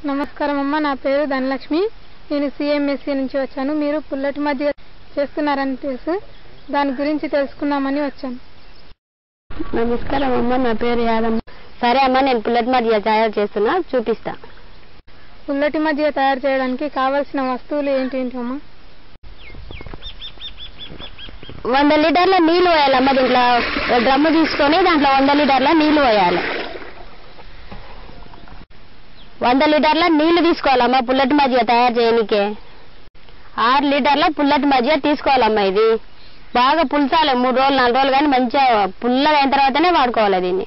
నమస్కారం అమ్మ నా పేరు ధనలక్ష్మి నేను సిఎంఎస్సి నుంచి వచ్చాను మీరు పుల్లటి మధ్య చేస్తున్నారని తెలుసు దాని గురించి తెలుసుకుందామని వచ్చాను నమస్కారం అమ్మ నా పేరు యాదమ్మ సరే అమ్మ నేను పుల్లటి మధ్య తయారు చేస్తున్నా చూపిస్తా పుల్లటి మధ్య తయారు చేయడానికి కావలసిన వస్తువులు ఏంటి ఏంటమ్మా వంద లీటర్ల నీళ్లు పోయాలమ్మ దీంట్లో డ్రమ్ము తీసుకొని దాంట్లో వంద లీటర్ల నీళ్లు పోయాలి వంద లీటర్ల నీళ్లు తీసుకోవాలమ్మా పుల్లటి మజ్జిగ తయారు చేయనికే ఆరు లీటర్ల పుల్లటి మజ్జిగ తీసుకోవాలమ్మా ఇది బాగా పులిసాలి మూడు రోజులు నాలుగు రోజులు కానీ మంచిగా పుల్లగా అయిన తర్వాతనే వాడుకోవాలి దీన్ని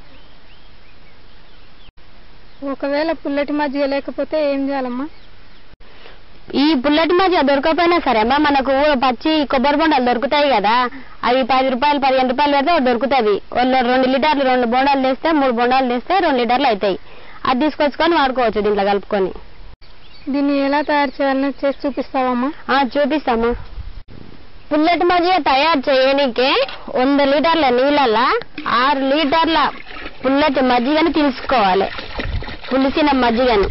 ఒకవేళ పుల్లటి మజ్జిగ లేకపోతే ఏం చేయాలమ్మా ఈ పుల్లటి మజ్జిగ దొరకకపోయినా సరే అమ్మా మనకు పచ్చి కొబ్బరి బొండాలు దొరుకుతాయి కదా అవి పది రూపాయలు పదిహేను రూపాయలు పెడితే ఒకటి దొరుకుతుంది వాళ్ళు రెండు లీటర్లు రెండు బొండాలు తెస్తే మూడు బొండాలు తెస్తే రెండు లీటర్లు అవుతాయి అది తీసుకొచ్చుకొని వాడుకోవచ్చు దీంట్లో కలుపుకొని దీన్ని ఎలా తయారు చేయాలని చేసి చూపిస్తావమ్మా ఆ, చూపిస్తామా పుల్లటి మజ్జిగ తయారు చేయడానికే వంద లీటర్ల నీళ్ళల్లో ఆరు లీటర్ల పుల్లటి మజ్జిగని తీసుకోవాలి పులిసిన మజ్జిగని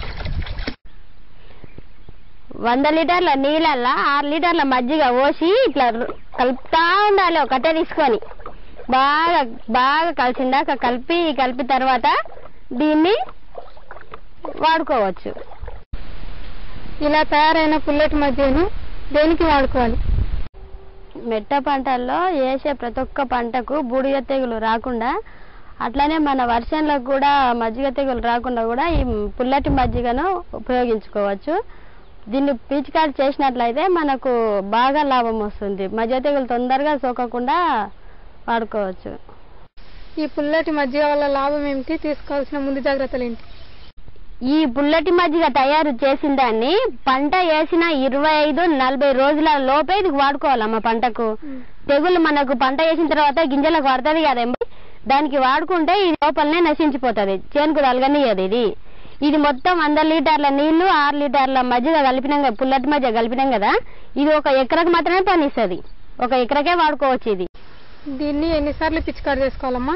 వంద లీటర్ల నీళ్ళల్లో ఆరు లీటర్ల మజ్జిగ పోసి ఇట్లా రు- కలుపుతా ఉండాలి ఒకటే తీసుకొని బాగా బాగా కలిసిందాక కలిపి కలిపి తర్వాత దీన్ని వాడుకోవచ్చు ఇలా తయారైన పుల్లటి మజ్జిగను దేనికి వాడుకోవాలి మెట్ట పంటల్లో వేసే ప్రతి ఒక్క పంటకు బూడిద తెగులు రాకుండా అట్లనే మన వర్షంలో కూడా మజ్జిగ తెగులు రాకుండా కూడా ఈ పుల్లటి మజ్జిగను ఉపయోగించుకోవచ్చు దీన్ని పిచికారి చేసినట్లయితే మనకు బాగా లాభం వస్తుంది మజ్జిగ తెగులు తొందరగా సోకకుండా వాడుకోవచ్చు ఈ పుల్లటి మజ్జిగ వల్ల లాభం ఏమిటి తీసుకోవాల్సిన ముందు జాగ్రత్తలు ఏంటి ఈ పుల్లటి మజ్జిగ తయారు చేసిన దాన్ని పంట వేసిన ఇరవై ఐదు నలభై రోజుల లోపే ఇది వాడుకోవాలమ్మ పంటకు తెగులు మనకు పంట వేసిన తర్వాత గింజలకు పడుతుంది కదా ఎంబ- దానికి వాడుకుంటే ఇది లోపలనే నశించిపోతుంది చేనుకు తలగనియదు ఇది ఇది మొత్తం వంద లీటర్ల నీళ్లు ఆరు లీటర్ల మజ్జిగ కలిపినాం కదా పుల్లటి మజ్జిగ కలిపినాం కదా ఇది ఒక ఎకరకు మాత్రమే పనిస్తుంది ఒక ఎకరకే వాడుకోవచ్చు ఇది దీన్ని ఎన్నిసార్లు పిచికారి చేసుకోవాలమ్మా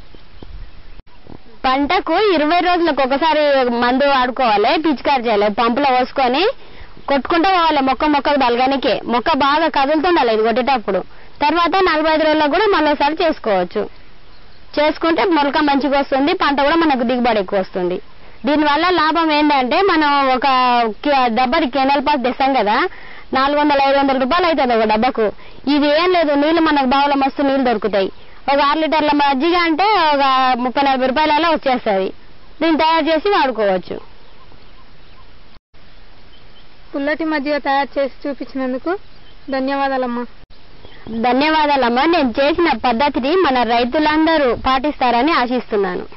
పంటకు ఇరవై రోజులకు ఒకసారి మందు వాడుకోవాలి పిచికారి చేయాలి పంపులో పోసుకొని కొట్టుకుంటూ పోవాలి మొక్క మొక్కకు బలగానికే మొక్క బాగా కదులుతుండాలి ఇది కొట్టేటప్పుడు తర్వాత నలభై ఐదు రోజుల్లో కూడా మరోసారి చేసుకోవచ్చు చేసుకుంటే మొలక మంచిగా వస్తుంది పంట కూడా మనకు దిగుబడి ఎక్కువ వస్తుంది దీనివల్ల లాభం ఏంటంటే మనం ఒక కి- డబ్బాకి కెనల్ పాస్ తెస్తాం కదా నాలుగు వందల ఐదు వందల రూపాయలు అవుతుంది ఒక డబ్బాకు ఇది ఏం లేదు నీళ్లు మనకు బావుల మస్తు నీళ్లు దొరుకుతాయి ఒక ఆరు లీటర్ల మజ్జిగ అంటే ఒక ముప్పై నలభై రూపాయలలో వచ్చేస్తుంది దీన్ని తయారు చేసి వాడుకోవచ్చు పుల్లటి మజ్జిగ తయారు చేసి చూపించినందుకు ధన్యవాదాలమ్మా ధన్యవాదాలమ్మా నేను చేసిన పద్ధతిని మన రైతులందరూ పాటిస్తారని ఆశిస్తున్నాను